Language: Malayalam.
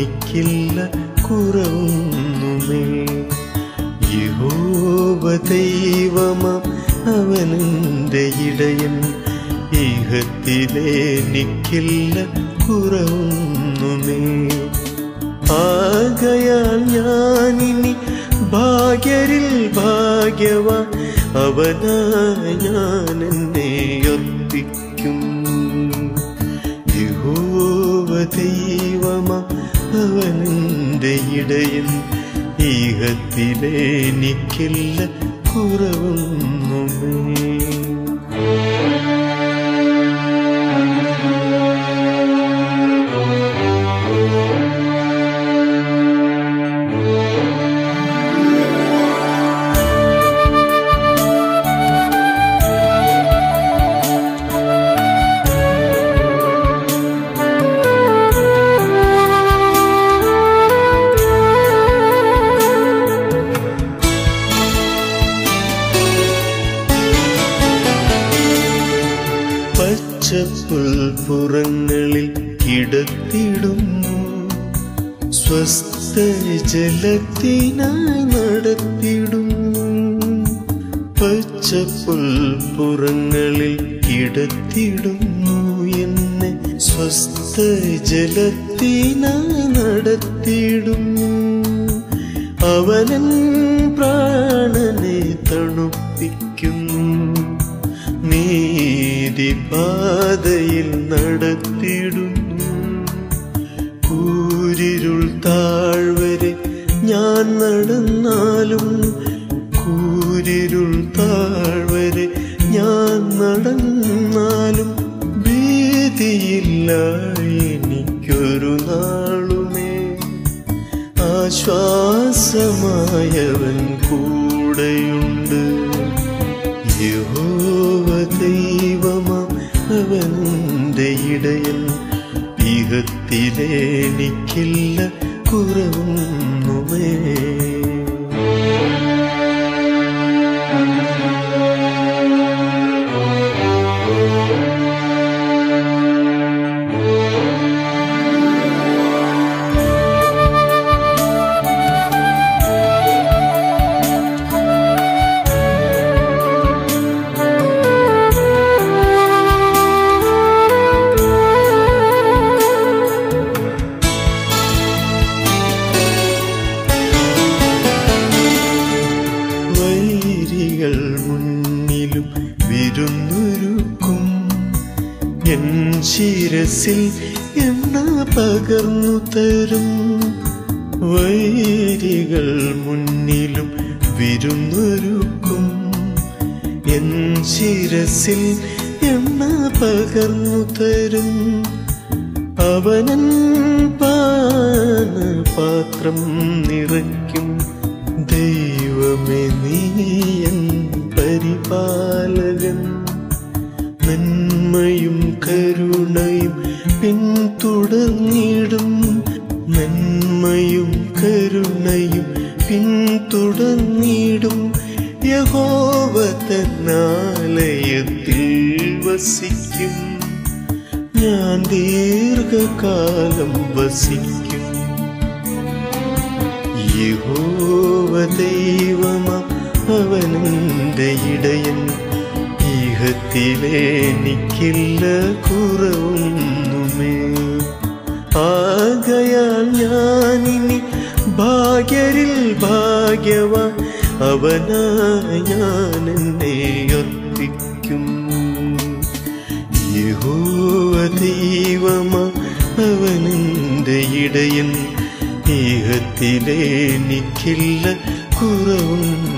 എനിക്കില്ല കുറവൊന്നുമേ യഹോവ ദൈവമാം അവനെന്റെ ഇടയൻ ഇഹത്തിലെനിക്കില്ല കുറവൊന്നുമേ ആകയാൽ ഞാനിനി ഭാഗ്യരിൽ ഭാഗ്യവാ അവനായി ഞാൻ എന്നെ ഒത്തിക്കും യഹോവ ദൈവമ അവനെന്റെ ഇടയൻ ഈഹത്തിലെനിക്കില്ല കുറവൊന്നുമേ പച്ചപ്പുൽപ്പുറങ്ങളിൽ കിടത്തിടുന്നു സ്വസ്ഥ ജലത്തിനായി നടത്തിടുന്നു പച്ചപ്പുൽപ്പുറങ്ങളിൽ കിടത്തിടുന്നു എന്നെ സ്വസ്ഥ ജലത്തിനായി നടത്തിടുന്നു അവനൻ പ്രാണനെ തണുപ്പിക്കുന്നു നീതിപാതയിൽ നടത്തിടുന്നു കൂരിരുൾ താഴ്വരെ ഞാൻ നടന്നാലും കൂരിരുൾ താഴ്വരെ ഞാൻ നടന്നാലും ഭീതിയില്ല എനിക്കൊരു നാളുമേ ആശ്വാസമായവൻ കൂടെയുണ്ട് യഹോവ ദൈവമാം അവന്റെ ഇടയൻ ഇഹത്തിലെനിക്കില്ല കുറവൊന്നുമേ വൈരികൾ മുന്നിലും വിരുന്നൊരുക്കും എൻ ശിരസിൽ എണ്ണ പകർന്നു തരും വൈരികൾ മുന്നിലും വിരുന്നൊരുക്കും എൻ ശിരസിൽ എണ്ണ പകർന്നു തരും അവനൻ പാനപാത്രം നിറയ്ക്കും ദൈവമേ നീയൻ പരിപാലകൻ നന്മയും കരുണയും പിന്തുടർന്നിടും നന്മയും കരുണയും പിന്തുടർന്നിടും യഹോവ തന്നാലയത്തിൽ വസിക്കും ഞാൻ ദീർഘകാലം വസിക്കും യഹോവ ദൈവമ അവനെന്റെ ഇടയൻ ഈഹത്തിലെനിക്കില്ല കുറവൊന്നുമേ ആകയാൽ ഞാനിനി ഭാഗ്യരിൽ ഭാഗ്യവാ അവനായി ഞാൻ എന്നെ ഒത്തിക്കും യഹോവ ദൈവമ അവനെന്റെ ഇടയൻ ഈഹത്തിലെനിക്കില്ല കുറവൊന്നും